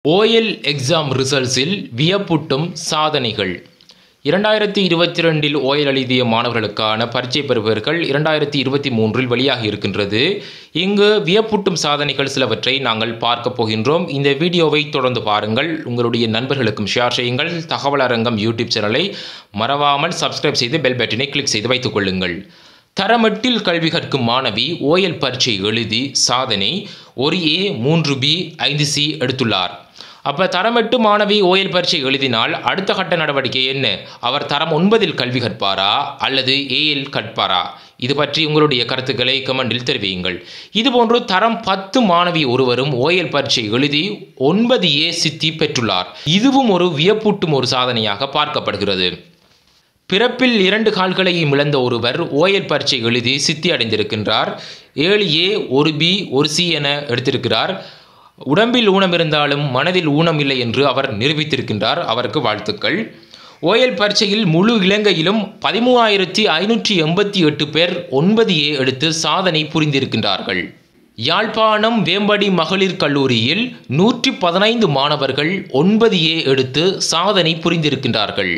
OL exam ரிசல்ட்ஸில் வியப்பூட்டும் சாதனைகள் இரண்டாயிரத்தி இருபத்தி ரெண்டில் ஓஎல் எழுதிய மாணவர்களுக்கான பரீட்சை பெறுபவர்கள் இரண்டாயிரத்தி இருபத்தி மூன்றில் வெளியாகி இருக்கின்றது இங்கு வியப்பூட்டும் சாதனைகள் சிலவற்றை நாங்கள் பார்க்க போகின்றோம் இந்த வீடியோவை தொடர்ந்து பாருங்கள் உங்களுடைய நண்பர்களுக்கும் ஷேர் செய்யுங்கள் தகவல் அரங்கம் யூடியூப் சேனலை மறவாமல் சப்ஸ்கிரைப் செய்து பெல் பட்டனை கிளிக் செய்து வைத்துக் கொள்ளுங்கள் தரமெட்டில் கல்வி கற்கும் மாணவி ஓஎல் பரீட்சை எழுதி சாதனை ஒரு ஏ மூன்று பி ஐந்து சி எடுத்துள்ளார் அப்போ தரமெட்டு மாணவி ஓஎல் பரீட்சை எழுதினால் அடுத்த கட்ட நடவடிக்கை என்ன அவர் தரம் ஒன்பதில் கல்வி கற்பாரா அல்லது ஏஎல் கற்பாரா இது பற்றி உங்களுடைய கருத்துக்களை கமெண்டில் தெரிவியுங்கள் இதுபோன்று தரம் பத்து மாணவி ஒருவரும் ஓஎல் பரீட்சை எழுதி ஒன்பது ஏ சித்தி பெற்றுள்ளார் இதுவும் ஒரு வியப்பூட்டும் ஒரு சாதனையாக பார்க்கப்படுகிறது பிறப்பில் இரண்டு கால்களையும் இழந்த ஒருவர் ஓஎல் பரீட்சை எழுதி சித்தி அடைந்திருக்கின்றார் ஏழு ஏ ஒரு பி ஒரு சி என எடுத்திருக்கிறார் உடம்பில் ஊனம் இருந்தாலும் மனதில் ஊனம் இல்லை என்று அவர் நிரூபித்திருக்கின்றார் அவருக்கு வாழ்த்துக்கள் ஓஎல் பரீட்சையில் முழு இலங்கையிலும் பதிமூவாயிரத்தி ஐநூற்றி எண்பத்தி எட்டு பேர் ஒன்பது ஏ எடுத்து சாதனை புரிந்திருக்கின்றார்கள் யாழ்ப்பாணம் வேம்படி மகளிர் கல்லூரியில் நூற்றி பதினைந்து மாணவர்கள் ஒன்பது ஏ எடுத்து சாதனை புரிந்திருக்கின்றார்கள்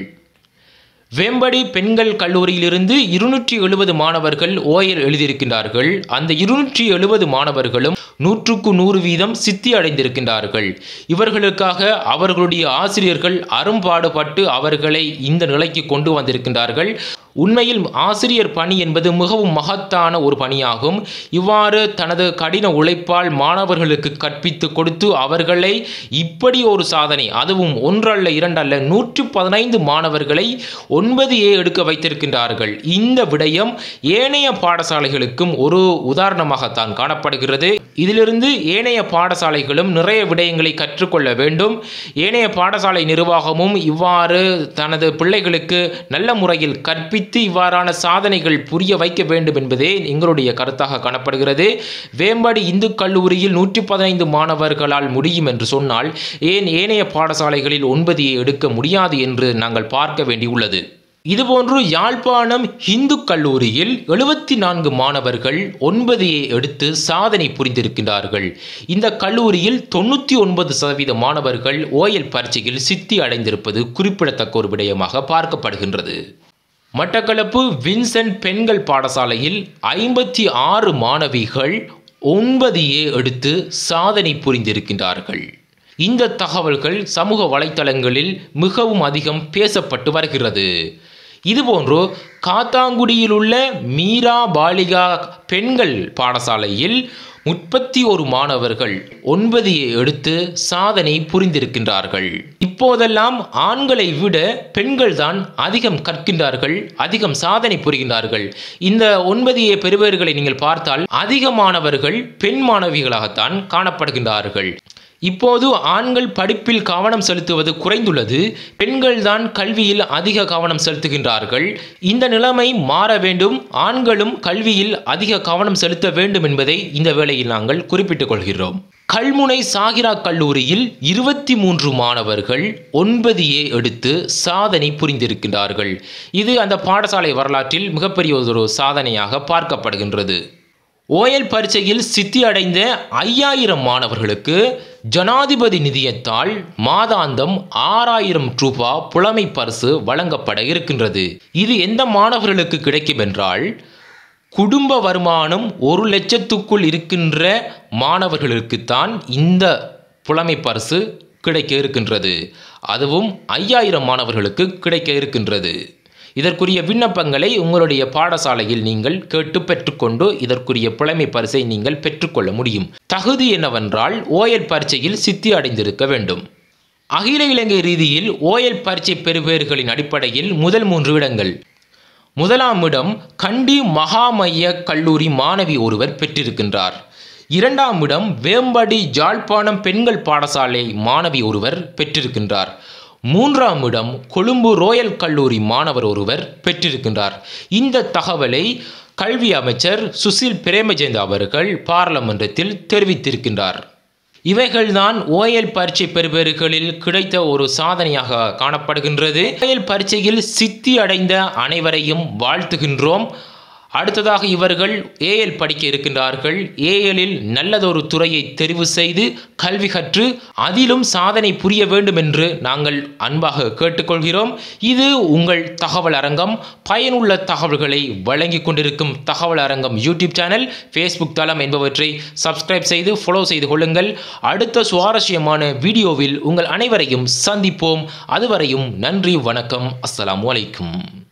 வேம்படி பெண்கள் கல்லூரியிலிருந்து இருநூற்றி எழுபது மாணவர்கள் ஓயல் எழுதியிருக்கின்றார்கள் அந்த இருநூற்றி எழுபது மாணவர்களும் நூற்றுக்கு நூறு வீதம் சித்தி அடைந்திருக்கின்றார்கள் இவர்களுக்காக அவர்களுடைய ஆசிரியர்கள் அரும்பாடுபட்டு அவர்களை இந்த நிலைக்கு கொண்டு வந்திருக்கின்றார்கள் உண்மையில் ஆசிரியர் பணி என்பது மிகவும் மகத்தான ஒரு பணியாகும் இவ்வாறு தனது கடின உழைப்பால் மாணவர்களுக்கு கற்பித்து கொடுத்து அவர்களை இப்படி ஒரு சாதனை அதுவும் ஒன்றல்ல இரண்டல்ல நூற்று பதினைந்து மாணவர்களை ஒன்பது ஏ எடுக்க வைத்திருக்கின்றார்கள் இந்த விடயம் ஏனைய பாடசாலைகளுக்கும் ஒரு உதாரணமாகத்தான் காணப்படுகிறது இதிலிருந்து ஏனைய பாடசாலைகளும் நிறைய விடயங்களை கற்றுக்கொள்ள வேண்டும் ஏனைய பாடசாலை நிர்வாகமும் இவ்வாறு தனது பிள்ளைகளுக்கு நல்ல முறையில் கற்பித்து இவ்வாறான சாதனைகள் புரிய வைக்க வேண்டும் என்பதே எங்களுடைய கருத்தாக காணப்படுகிறது வேம்பாடி இந்து கல்லூரியில் நூற்றி பதினைந்து மாணவர்களால் முடியும் என்று சொன்னால் ஏன் ஏனைய பாடசாலைகளில் ஒன்பது எடுக்க முடியாது என்று நாங்கள் பார்க்க வேண்டியுள்ளது இதுபோன்று யாழ்ப்பாணம் இந்து கல்லூரியில் எழுபத்தி நான்கு மாணவர்கள் ஒன்பது ஏ எடுத்து சாதனை புரிந்திருக்கின்றார்கள் இந்த கல்லூரியில் தொண்ணூற்றி ஒன்பது சதவீத மாணவர்கள் ஓயல் பரீட்சையில் சித்தி அடைந்திருப்பது குறிப்பிடத்தக்க ஒரு விடயமாக பார்க்கப்படுகின்றது மட்டக்களப்பு வின்சென்ட் பெண்கள் பாடசாலையில் ஐம்பத்தி ஆறு மாணவிகள் ஒன்பது ஏ எடுத்து சாதனை புரிந்திருக்கின்றார்கள் இந்த தகவல்கள் சமூக வலைத்தளங்களில் மிகவும் அதிகம் பேசப்பட்டு வருகிறது இதுபோன்று காத்தாங்குடியில் உள்ள மீரா பாலிகா பெண்கள் பாடசாலையில் முப்பத்தி ஒரு மாணவர்கள் ஒன்பது எடுத்து சாதனை புரிந்திருக்கின்றார்கள் இப்போதெல்லாம் ஆண்களை விட பெண்கள் தான் அதிகம் கற்கின்றார்கள் அதிகம் சாதனை புரிகின்றார்கள் இந்த ஒன்பது ஏ பெறுபவர்களை நீங்கள் பார்த்தால் அதிகமானவர்கள் பெண் மாணவிகளாகத்தான் காணப்படுகின்றார்கள் இப்போது ஆண்கள் படிப்பில் கவனம் செலுத்துவது குறைந்துள்ளது பெண்கள் தான் கல்வியில் அதிக கவனம் செலுத்துகின்றார்கள் இந்த நிலைமை மாற வேண்டும் ஆண்களும் கல்வியில் அதிக கவனம் செலுத்த வேண்டும் என்பதை இந்த வேளையில் நாங்கள் குறிப்பிட்டுக் கொள்கிறோம் கல்முனை சாகிரா கல்லூரியில் இருபத்தி மூன்று மாணவர்கள் ஒன்பது ஏ எடுத்து சாதனை புரிந்திருக்கின்றார்கள் இது அந்த பாடசாலை வரலாற்றில் மிகப்பெரிய ஒரு சாதனையாக பார்க்கப்படுகின்றது ஓயல் பரீட்சையில் சித்தி அடைந்த ஐயாயிரம் மாணவர்களுக்கு ஜனாதிபதி நிதியத்தால் மாதாந்தம் ஆறாயிரம் ரூபா புலமை பரிசு வழங்கப்பட இருக்கின்றது இது எந்த மாணவர்களுக்கு கிடைக்கும் என்றால் குடும்ப வருமானம் ஒரு லட்சத்துக்குள் இருக்கின்ற மாணவர்களுக்குத்தான் இந்த புலமை பரிசு கிடைக்க இருக்கின்றது அதுவும் ஐயாயிரம் மாணவர்களுக்கு கிடைக்க இருக்கின்றது இதற்குரிய விண்ணப்பங்களை உங்களுடைய பாடசாலையில் நீங்கள் கேட்டு பெற்றுக்கொண்டு இதற்குரிய புலமை பரிசை நீங்கள் பெற்றுக்கொள்ள முடியும் தகுதி என்னவென்றால் ஓயல் பரீட்சையில் சித்தி அடைந்திருக்க வேண்டும் அகில இலங்கை ரீதியில் ஓயல் பரீட்சை பெறுபேறுகளின் அடிப்படையில் முதல் மூன்று இடங்கள் முதலாம் இடம் கண்டி மகாமைய கல்லூரி மாணவி ஒருவர் பெற்றிருக்கின்றார் இரண்டாம் இடம் வேம்படி ஜாழ்ப்பாணம் பெண்கள் பாடசாலை மாணவி ஒருவர் பெற்றிருக்கின்றார் மூன்றாம் இடம் கொழும்பு ரோயல் கல்லூரி மாணவர் ஒருவர் பெற்றிருக்கின்றார் இந்த தகவலை கல்வி அமைச்சர் சுசில் பிரேமஜெயந்த் அவர்கள் பாராளுமன்றத்தில் தெரிவித்திருக்கின்றார் இவைகள்தான் ஓயல் பரீட்சை பெறுபவர்களில் கிடைத்த ஒரு சாதனையாக காணப்படுகின்றது ஓயல் பரீட்சையில் சித்தி அடைந்த அனைவரையும் வாழ்த்துகின்றோம் அடுத்ததாக இவர்கள் ஏஎல் படிக்க இருக்கின்றார்கள் ஏஎல்லில் நல்லதொரு துறையை தெரிவு செய்து கல்வி கற்று அதிலும் சாதனை புரிய வேண்டும் என்று நாங்கள் அன்பாக கேட்டுக்கொள்கிறோம் இது உங்கள் தகவல் அரங்கம் பயனுள்ள தகவல்களை வழங்கி கொண்டிருக்கும் தகவல் அரங்கம் யூடியூப் சேனல் ஃபேஸ்புக் தளம் என்பவற்றை சப்ஸ்கிரைப் செய்து ஃபாலோ செய்து கொள்ளுங்கள் அடுத்த சுவாரஸ்யமான வீடியோவில் உங்கள் அனைவரையும் சந்திப்போம் அதுவரையும் நன்றி வணக்கம் அஸ்ஸலாமு அலைக்கும்